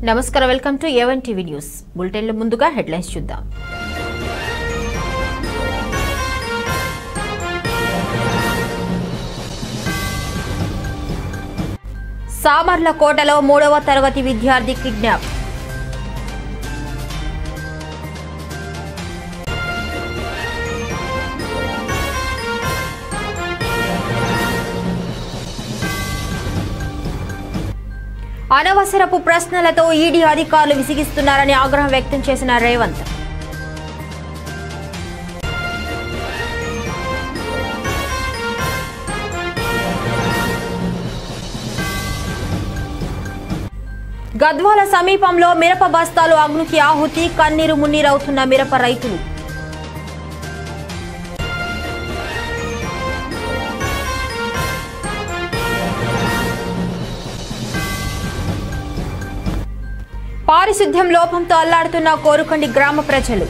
నమస్కారం welcome to A one TV news బులెటిన్లో ముందుగా హెడ్లైన్స్ చూద్దాం సామర్ల కోటలో మూడవ తరగతి విద్యార్థి కిడ్నాప్ అనవసరపు ప్రశ్నలతో ఈడీ అధికారులు విసిగిస్తున్నారని ఆగ్రహం వ్యక్తం చేసిన రేవంత్ గద్వాల సమీపంలో మిరప బస్తాలు అగ్నికి ఆహుతి కన్నీరు మున్నీరవుతున్న మిరప రైతులు పారిశుద్ధ్యం లోపంతో అల్లాడుతున్న కోరుకండి గ్రామ ప్రజలు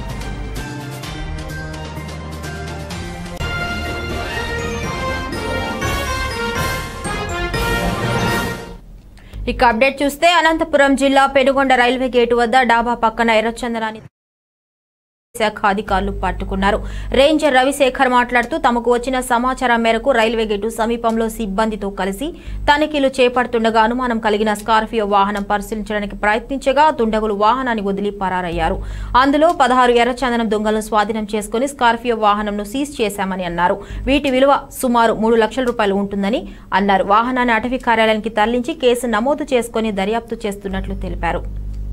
ఇక అప్డేట్ చూస్తే అనంతపురం జిల్లా పెనుగొండ రైల్వే గేటు వద్ద డాబా పక్కన ఎర్రచందనాన్ని శాఖ అధికారులు పట్టుకున్నారు రేంజర్ రవిశేఖర్ మాట్లాడుతూ తమకు వచ్చిన సమాచారం మేరకు రైల్వే గేటు సమీపంలో సిబ్బందితో కలిసి తనిఖీలు చేపడుతుండగా అనుమానం కలిగిన స్కార్పియో వాహనం పరిశీలించడానికి ప్రయత్నించగా దుండగులు వాహనాన్ని వదిలి పరారయ్యారు అందులో పదహారు ఎర్రచందనం దొంగలను స్వాధీనం చేసుకుని స్కార్పియో వాహనంను సీజ్ చేశామని అన్నారు వీటి విలువ సుమారు మూడు లక్షల రూపాయలు ఉంటుందని అన్నారు వాహనాన్ని అటవీ కార్యాలయానికి తరలించి కేసు నమోదు చేసుకుని దర్యాప్తు చేస్తున్నట్లు తెలిపారు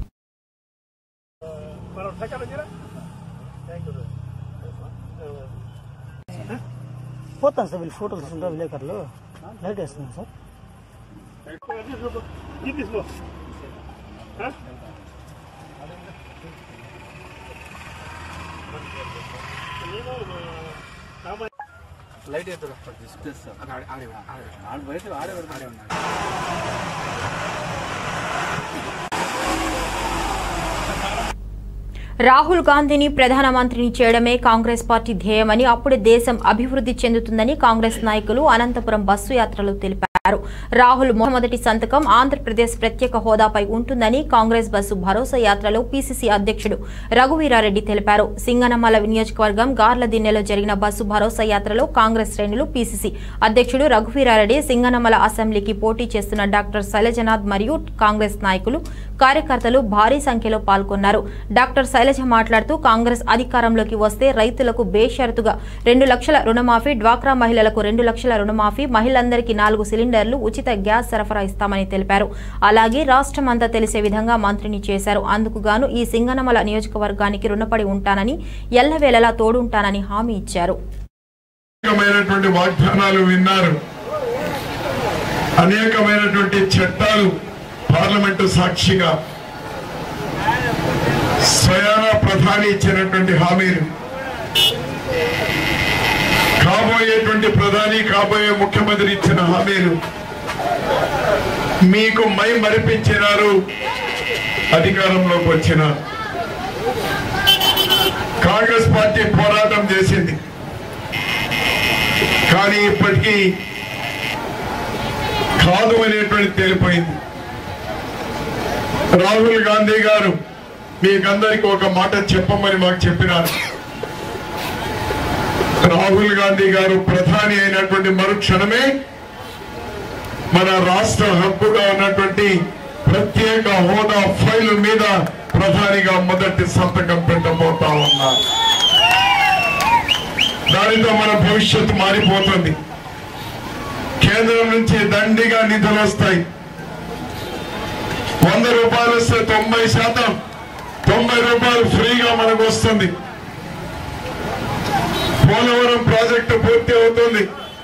పోతాను సార్ వీళ్ళు ఫోటోలు తీసుకుంటారు విలేకరులు లైట్ వేస్తున్నాను సార్ లైట్ ఎత్తురా ఆడే ఆడే ఆడే బయట ఆడే ఆడే ఉన్నాడు రాహుల్ గాంధీని ప్రధానమంత్రిని చేయడమే కాంగ్రెస్ పార్టీ ధ్యేయమని అప్పుడే దేశం అభివృద్ధి చెందుతుందని కాంగ్రెస్ నాయకులు అనంతపురం బస్సు యాత్రలో తెలిపారు రాహుల్ మొదటి సంతకం ఆంధ్రప్రదేశ్ ప్రత్యేక హోదాపై ఉంటుందని కాంగ్రెస్ బస్సు భరోసా యాత్రలో పీసీసీ అధ్యక్షుడు రఘువీరారెడ్డి తెలిపారు సింగనమల నియోజకవర్గం గార్లదిన్నెలో జరిగిన బస్సు భరోసా యాత్రలో కాంగ్రెస్ శ్రేణులు పీసీసీ అధ్యక్షుడు రఘువీరారెడ్డి సింగనమల అసెంబ్లీకి పోటీ చేస్తున్న డాక్టర్ శైలజనాథ్ మరియు కాంగ్రెస్ నాయకులు కార్యకర్తలు భారీ సంఖ్యలో పాల్గొన్నారు డాక్టర్ శైలజ మాట్లాడుతూ కాంగ్రెస్ అధికారంలోకి వస్తే రైతులకు బేషరతుగా రెండు లక్షల రుణమాఫీ డ్వాక్రా మహిళలకు రెండు లక్షల రుణమాఫీ మహిళలందరికీ నాలుగు సిలిండర్లు ఉచిత గ్యాస్ సరఫరా ఇస్తామని తెలిపారు అలాగే రాష్ట్రమంతా తెలిసే విధంగా మంత్రిని చేశారు అందుకు గాను ఈ సింగనమల నియోజకవర్గానికి రుణపడి ఉంటానని ఎల్లవేళలా తోడుంటానని హామీ ఇచ్చారు అనేకమైనటువంటి వాగ్దానాలు విన్నారు అనేకమైనటువంటి చట్టాలు పార్లమెంటు సాక్షిగా స్వయాన ప్రధాని ఇచ్చినటువంటి హామీలు కాబోయేటువంటి ప్రధాని కాబోయే ముఖ్యమంత్రి ఇచ్చిన హామీలు మీకు మై మరిపించినారు అధికారంలోకి వచ్చిన కాంగ్రెస్ పార్టీ పోరాటం చేసింది కానీ ఇప్పటికీ కాదు అనేటువంటి తేలిపోయింది రాహుల్ గాంధీ గారు మీకందరికి ఒక మాట చెప్పమని మాకు చెప్పినారు రాహుల్ గాంధీ గారు ప్రధాని అయినటువంటి మరుక్షణమే మన రాష్ట్ర హక్కుగా ఉన్నటువంటి ప్రత్యేక హోదా ఫైల్ మీద ప్రధానిగా మొదటి సంతకం పెట్టబోతా ఉన్నారు దానితో మన భవిష్యత్తు మారిపోతుంది కేంద్రం నుంచి దండిగా నిధులు వస్తాయి వంద రూపాయలు వస్తే తొంభై శాతం తొంభై రూపాయలు ఫ్రీగా మనకు వస్తుంది పోలవరం ప్రాజెక్టు పూర్తి అవుతుంది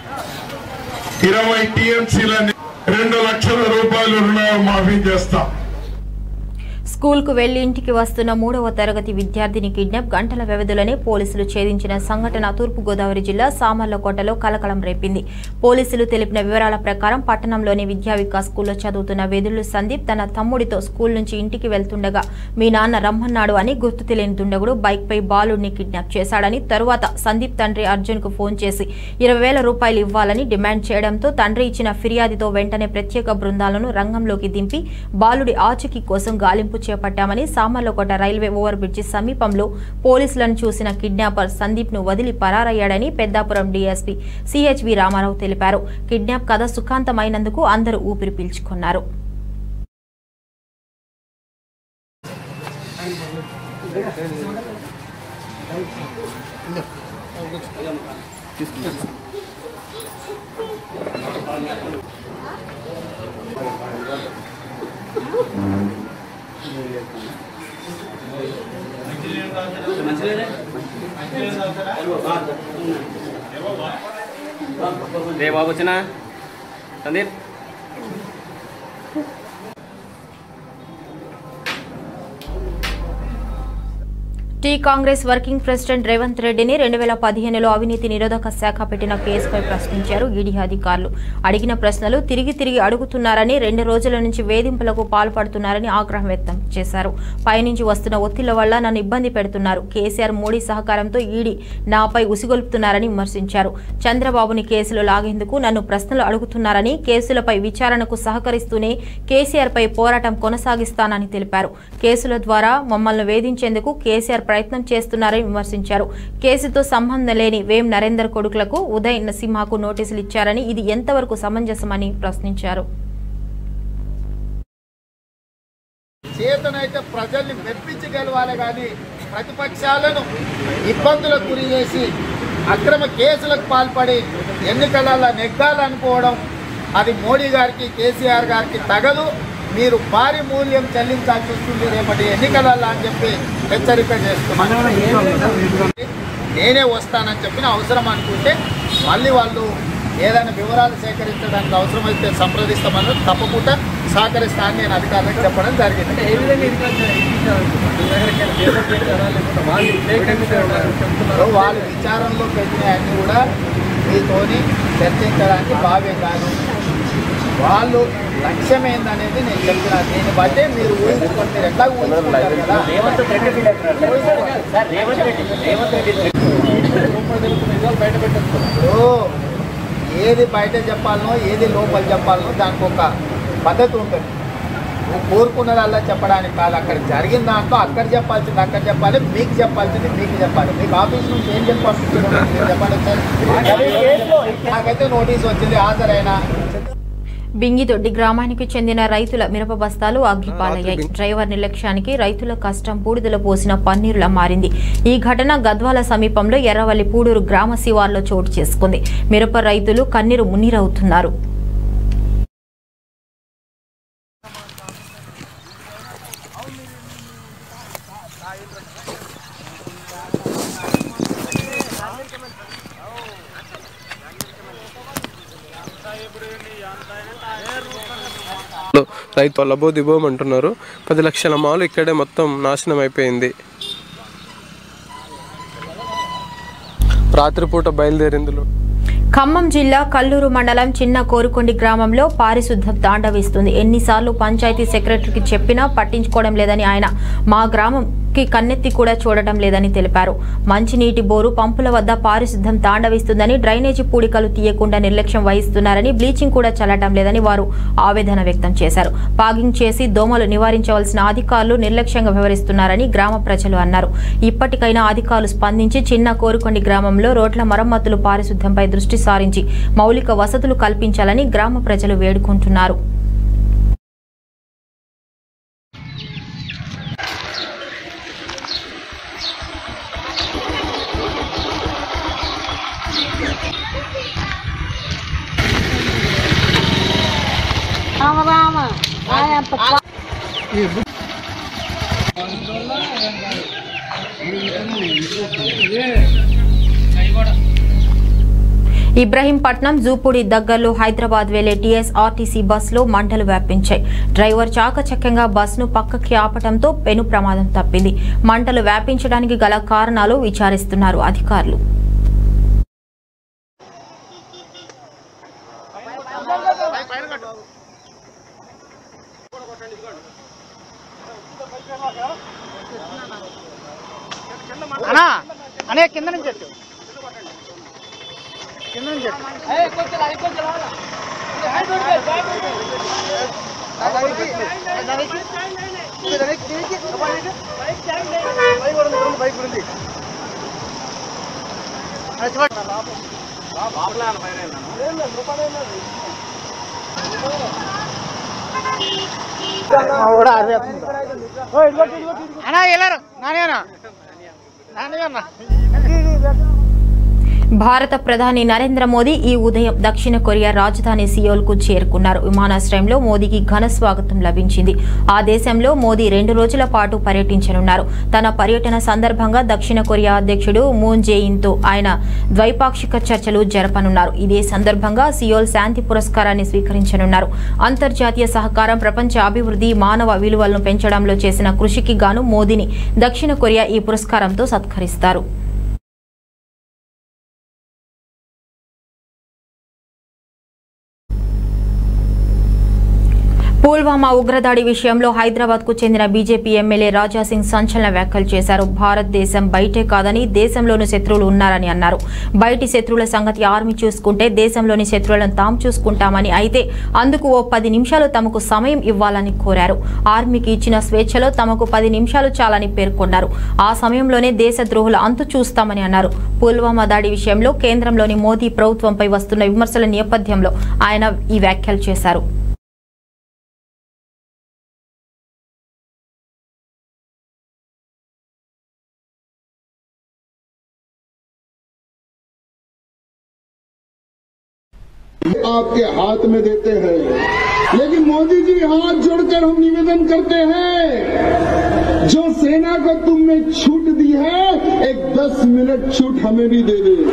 ఇరవై టీఎంసీల రెండు లక్షల రూపాయలు రుణమాఫీ చేస్తాం స్కూల్కు వెళ్లి ఇంటికి వస్తున్న మూడవ తరగతి విద్యార్థిని కిడ్నాప్ గంటల వ్యవధిలోనే పోలీసులు ఛేదించిన సంఘటన తూర్పుగోదావరి జిల్లా సామర్లకోటలో కలకలం రేపింది పోలీసులు తెలిపిన వివరాల ప్రకారం పట్టణంలోని విద్యా వికాస్ స్కూల్లో చదువుతున్న వెదులు సందీప్ తన తమ్ముడితో స్కూల్ నుంచి ఇంటికి వెళ్తుండగా మీ నాన్న రమ్మన్నాడు అని గుర్తు తెలియని దుండగుడు బైక్పై బాలుడిని కిడ్నాప్ చేశాడని తరువాత సందీప్ తండ్రి అర్జున్కు ఫోన్ చేసి ఇరవై వేల రూపాయలు ఇవ్వాలని డిమాండ్ చేయడంతో తండ్రి ఇచ్చిన ఫిర్యాదుతో వెంటనే ప్రత్యేక బృందాలను రంగంలోకి దింపి బాలుడి ఆచూకీ కోసం గాలింపు చేపట్టామని సామర్లకోట రైల్వే ఓవర్ బ్రిడ్జి సమీపంలో పోలీసులను చూసిన కిడ్నాపర్ సందీప్ ను వదిలి పరారయ్యాడని పెద్దాపురం డీఎస్పీ సిహెచ్వి రామారావు తెలిపారు కిడ్నాప్ కథ సుఖాంతమైనందుకు అందరూ ఊపిరి పీల్చుకున్నారు రే బాబు వచ్చిన Sandeep T Congress working president Revanth రెడ్డిని రెండు వేల పదిహేనులో అవినీతి నిరోధక శాఖ పెట్టిన కేసుపై ప్రశ్నించారు ఈడీ అధికారులు అడిగిన ప్రశ్నలు తిరిగి తిరిగి అడుగుతున్నారని రెండు రోజుల నుంచి వేధింపులకు పాల్పడుతున్నారని ఆగ్రహం వ్యక్తం చేశారు పైనుంచి వస్తున్న ఒత్తిళ్ల వల్ల నన్ను ఇబ్బంది పెడుతున్నారు కేసీఆర్ మోడీ సహకారంతో ఈడీ నాపై ఉసిగొల్పుతున్నారని విమర్శించారు చంద్రబాబుని కేసులో లాగేందుకు నన్ను ప్రశ్నలు అడుగుతున్నారని కేసులపై విచారణకు సహకరిస్తూనే కేసీఆర్ పై పోరాటం కొనసాగిస్తానని తెలిపారు కేసుల ద్వారా మమ్మల్ని వేధించేందుకు కేసీఆర్ ప్రయత్నం చేస్తున్నారని విమర్శించారు కేసుతో సంబంధం లేని వేం నరేందర్ కొడుకులకు ఉదయ్ నరసింహకు నోటీసులు ఇచ్చారని ఇది ఎంతవరకు సమంజసమని ప్రశ్నించారు చేతనైతే ప్రజల్ని మెప్పించి గెలవాలి కానీ ప్రతిపక్షాలను ఇబ్బందులకు గురి చేసి అక్రమ కేసులకు పాల్పడి ఎన్నికలలో నెగ్గాలనుకోవడం అది మోడీ గారికి కేసీఆర్ గారికి తగదు మీరు భారీ మూల్యం చెల్లించాల్సి వస్తుంది రేపటి ఎన్నికలలో అని చెప్పి హెచ్చరిక చేస్తున్నాను నేనే వస్తానని చెప్పిన అవసరం అనుకుంటే మళ్ళీ వాళ్ళు ఏదైనా వివరాలు సేకరించడానికి అవసరమైతే సంప్రదిస్తామని తప్పకుండా సహకరిస్తానని నేను అధికారులకు చెప్పడం జరిగింది ఇప్పుడు వాళ్ళు విచారణలో పెట్టినవన్నీ కూడా మీతోని చర్చించడానికి భావ్యం కాదు వాళ్ళు లక్ష్యం ఏందనేది నేను చెప్తున్నా దీన్ని బట్టే మీరు ఊహించుకోండి మీరు ఎట్లా ఊహించుకుంటారు కదా ఇప్పుడు ఏది బయట చెప్పాలనో ఏది లోపల చెప్పాలనో దానికి ఒక పద్ధతి ఉంటుంది నువ్వు కోరుకున్నదల్లా చెప్పడానికి కాదు అక్కడ జరిగిన దాంట్లో అక్కడ చెప్పాల్సింది అక్కడ చెప్పాలి మీకు చెప్పాల్సింది మీకు చెప్పాలి మీకు ఆఫీస్ నుంచి ఏం చెప్పాల్సింది మీరు చెప్పండి సార్ నాకైతే నోటీస్ వచ్చింది హాజరైన బింగిదొడ్డి గ్రామానికి చెందిన రైతుల మిరప బస్తాలు అగ్గిపాలయ్యాయి డ్రైవర్ నిర్లక్ష్యానికి రైతుల కష్టం బూడిదలో పోసిన పన్నీరులా మారింది ఈ ఘటన గద్వాల సమీపంలో ఎర్రవల్లి పూడూరు గ్రామ శివార్లో చోటు చేసుకుంది మిరప రైతులు కన్నీరు మున్నీరవుతున్నారు రైతు లబో దిబోం అంటున్నారు పది లక్షల మాలు ఇక్కడే మొత్తం నాశనం అయిపోయింది రాత్రిపూట బయలుదేరిందులో ఖమ్మం జిల్లా కల్లూరు మండలం చిన్న కోరుకొండి గ్రామంలో పారిశుద్ధం తాండవిస్తుంది ఎన్నిసార్లు పంచాయతీ సెక్రటరీకి చెప్పినా పట్టించుకోవడం లేదని ఆయన మా గ్రామంకి కన్నెత్తి కూడా చూడటం లేదని తెలిపారు మంచినీటి బోరు పంపుల వద్ద పారిశుద్ధం తాండవిస్తుందని డ్రైనేజీ పూడికలు తీయకుండా నిర్లక్ష్యం వహిస్తున్నారని బ్లీచింగ్ కూడా చల్లటం లేదని వారు ఆవేదన వ్యక్తం చేశారు పాగింగ్ చేసి దోమలు నివారించవలసిన అధికారులు నిర్లక్ష్యంగా వ్యవహరిస్తున్నారని గ్రామ ప్రజలు అన్నారు ఇప్పటికైనా అధికారులు స్పందించి చిన్న కోరుకొండి గ్రామంలో రోడ్ల మరమ్మతులు పారిశుద్ధ్యంపై దృష్టి సారించి మౌలిక వసతులు కల్పించాలని గ్రామ ప్రజలు వేడుకుంటున్నారు ఇబ్రహీంపట్నం జూపూడి దగ్గరలో హైదరాబాద్ వెళ్లే టీఎస్ఆర్టీసీ బస్సులో మంటలు వ్యాపించాయి డ్రైవర్ చాకచక్యంగా బస్సును పక్కకి ఆపటంతో పెను ప్రమాదం తప్పింది మంటలు వ్యాపించడానికి గల కారణాలు విచారిస్తున్నారు అధికారులు అన్నా అనే కింద నుంచి చెట్టు కింద నుంచి చెట్టు బైక్ ఉంది అన్నా వెళ్ళారు నానేనా నానే అన్నా భారత ప్రధాని నరేంద్ర మోదీ ఈ ఉదయం దక్షిణ కొరియా రాజధాని సియోల్ కు చేరుకున్నారు విమానాశ్రయంలో మోదీకి ఘన స్వాగతం లభించింది ఆ దేశంలో మోదీ రెండు రోజుల పాటు పర్యటించనున్నారు తన పర్యటన సందర్భంగా దక్షిణ కొరియా అధ్యక్షుడు మూన్ జేయిన్ తో ఆయన ద్వైపాక్షిక చర్చలు జరపనున్నారు ఇదే సందర్భంగా సియోల్ శాంతి పురస్కారాన్ని స్వీకరించనున్నారు అంతర్జాతీయ సహకారం ప్రపంచ అభివృద్ధి మానవ విలువలను పెంచడంలో చేసిన కృషికి గాను మోదీని దక్షిణ కొరియా ఈ పురస్కారంతో సత్కరిస్తారు పుల్వామా ఉగ్రదాడి విషయంలో హైదరాబాద్ కు చెందిన బీజేపీ ఎమ్మెల్యే రాజాసింగ్ సంచలన వ్యాఖ్యలు చేశారు భారతదేశం బయటే కాదని దేశంలోని శత్రువులు ఉన్నారని అన్నారు బయటి శత్రువుల సంగతి ఆర్మీ చూసుకుంటే దేశంలోని శత్రువులను తాము చూసుకుంటామని అయితే అందుకు ఓ పది నిమిషాలు తమకు సమయం ఇవ్వాలని కోరారు ఆర్మీకి ఇచ్చిన స్వేచ్ఛలో తమకు పది నిమిషాలు చాలని పేర్కొన్నారు ఆ సమయంలోనే దేశద్రోహుల అంతు చూస్తామని అన్నారు పుల్వామా దాడి విషయంలో కేంద్రంలోని మోదీ ప్రభుత్వంపై వస్తున్న విమర్శల నేపథ్యంలో ఆయన ఈ వ్యాఖ్యలు చేశారు आपके हाथ में देते हैं लेकिन मोदी जी हाथ जोड़कर हम निवेदन करते हैं जो सेना को तुमने छूट दी है एक दस मिनट छूट हमें भी दे दे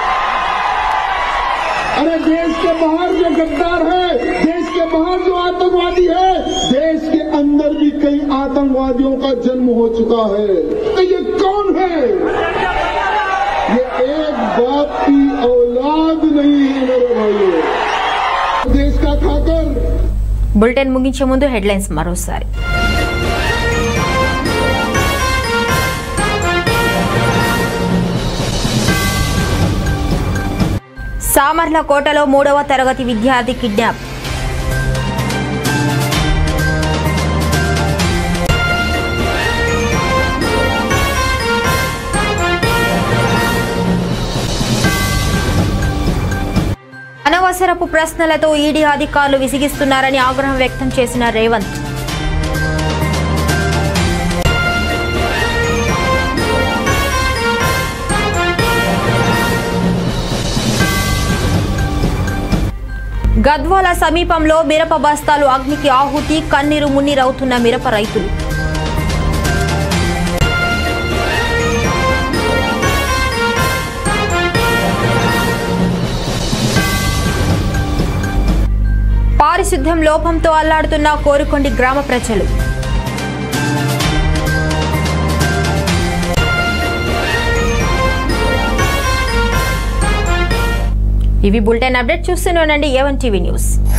अरे देश के बाहर जो गद्दार है देश के बाहर जो आतंकवादी है देश के अंदर भी कई आतंकवादियों का जन्म हो चुका है तो ये कौन है ये एक बाप की औलाद नहीं है मेरे भाइयों देश का खाकर బులెటిన్ ముగించే ముందు హెడ్లైన్స్ మరోసారి సామర్లకోటలో మూడవ తరగతి విద్యార్థి కిడ్నాప్ అనవసరపు ప్రశ్నలతో ఈడీ అధికారులు విసిగిస్తున్నారని ఆగ్రహం వ్యక్తం చేసిన రేవంత్ గద్వాల సమీపంలో మిరప బస్తాలు అగ్నికి ఆహుతి కన్నీరు మున్నీరవుతున్న మిరప రైతులు పారిశుద్ధ్యం లోపంతో అల్లాడుతున్న కోరుకొండి గ్రామ ప్రజలు ఇవి బులెటిన్ అప్డేట్ చూస్తూనే ఉండండి ఏవన్ టీవీ న్యూస్